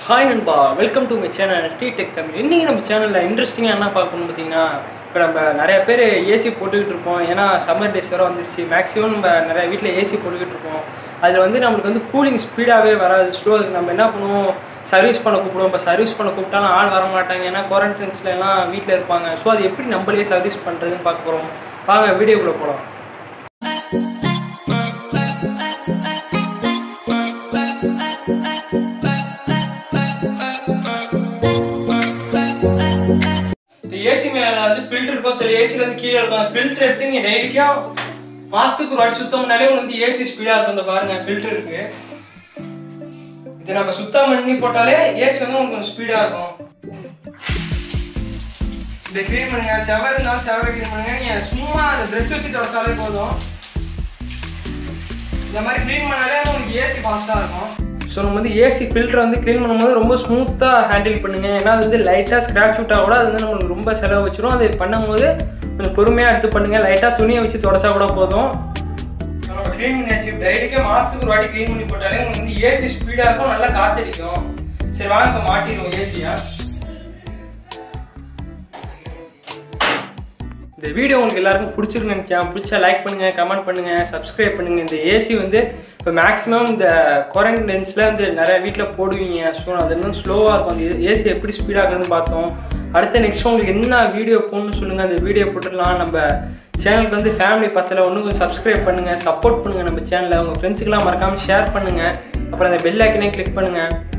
hi நண்பா welcome to my channel T Tech Tamil இன்றைக்கி நம்ம சேனலில் இன்ட்ரெஸ்டிங்காக என்ன பார்க்கணும்னு பார்த்தீங்கன்னா இப்போ நம்ம நிறைய பேர் ஏசி போட்டுக்கிட்டு இருப்போம் ஏன்னா சம்மர் டேஸ் வர வந்துருச்சு மேக்ஸிமம் நம்ம நிறைய வீட்டில் ஏசி போட்டுக்கிட்டு இருப்போம் அதில் வந்து நம்மளுக்கு வந்து கூலிங் ஸ்பீடாகவே வராது ஸ்லோ நம்ம என்ன பண்ணுவோம் சர்வீஸ் பண்ண கூப்பிடுவோம் இப்போ சர்வீஸ் பண்ண கூப்பிட்டாலும் ஆள் வர மாட்டாங்க ஏன்னா குவாரண்டைன்ஸ்ல எல்லாம் வீட்டில் இருப்பாங்க ஸோ அது எப்படி நம்மளே சர்வீஸ் பண்ணுறதுன்னு பார்க்க போகிறோம் வாங்க வீடியோக்குள்ளே போகலாம் இந்த ஏசி மேல வந்து ஃபில்டர் இருக்கும் சில ஏசில வந்து கீழே இருக்கும் அந்த ஃபில்டர் எடுத்து நீங்க டெய்லிக்கும் மாசத்துக்கு ஒரு வாட்டி சுத்தம் பண்ணாலே உங்களுக்கு வந்து ஏசி ஸ்பீடா இருக்கும் இந்த பாருங்க ஃபில்டர் இருக்கு இது நம்ம சுத்தம் பண்ணி போட்டாலே ஏசி வந்து உங்களுக்கு கொஞ்சம் ஸ்பீடா இருக்கும் இந்த க்ளீன் பண்ணுங்க செவர் இருந்தாலும் செவரை க்ளீன் பண்ணுங்க நீங்க சும்மா அந்த ப்ரெஷ் வச்சு தொடச்சாலே போதும் இந்த மாதிரி க்ளீன் பண்ணாலே உங்களுக்கு ஏசி ஃபாஸ்ட்டாக இருக்கும் ஸோ நம்ம வந்து ஏசி ஃபில்டர் வந்து க்ளீன் பண்ணும்போது ரொம்ப ஸ்மூத்தாக ஹேண்டில் பண்ணுங்க ஏன்னா அது வந்து லைட்டாக ஸ்க்ராட்ச் விட்டால் கூட அது வந்து நம்மளுக்கு ரொம்ப செலவு வச்சிரும் அது பண்ணும்போது கொஞ்சம் பொறுமையாக எடுத்து பண்ணுங்க லைட்டாக துணியை வச்சு தொடச்சா கூட போதும் நம்ம க்ளீன் பண்ணியாச்சு டெய்லிக்கே மாதத்துக்கு ஒரு வாட்டி க்ளீன் பண்ணி போட்டாலே உங்களுக்கு வந்து ஏசி ஸ்பீடாக இருக்கும் நல்லா காத்தடிக்கும் சரி வாங்க இப்போ மாட்டிடுவோம் ஏசியா இந்த வீடியோ உங்களுக்கு எல்லாருக்கும் பிடிச்சிருக்கு நினைக்கிறேன் பிடிச்சா லைக் பண்ணுங்க கமெண்ட் பண்ணுங்க சப்ஸ்கிரைப் பண்ணுங்க இந்த ஏசி வந்து இப்போ மேக்ஸிமம் இந்த குவாரண்டைன்ஸில் வந்து நிறைய வீட்டில் போடுவீங்க ஸோ அது இன்னும் ஸ்லோவாக இருக்கும் அந்த ஏசி எப்படி ஸ்பீடாகுதுன்னு பார்த்தோம் அடுத்த நெக்ஸ்ட் உங்களுக்கு என்ன வீடியோ போடணும்னு சொல்லுங்கள் அந்த வீடியோ போட்டுடலாம் நம்ம சேனலுக்கு வந்து ஃபேமிலி பத்தில் ஒன்று கொஞ்சம் சப்ஸ்கிரைப் பண்ணுங்கள் சப்போர்ட் பண்ணுங்கள் நம்ம சேனலை உங்கள் ஃப்ரெண்ட்ஸுக்கெல்லாம் மறக்காமல் ஷேர் பண்ணுங்கள் அப்புறம் அந்த பெல் ஐக்கனே கிளிக் பண்ணுங்கள்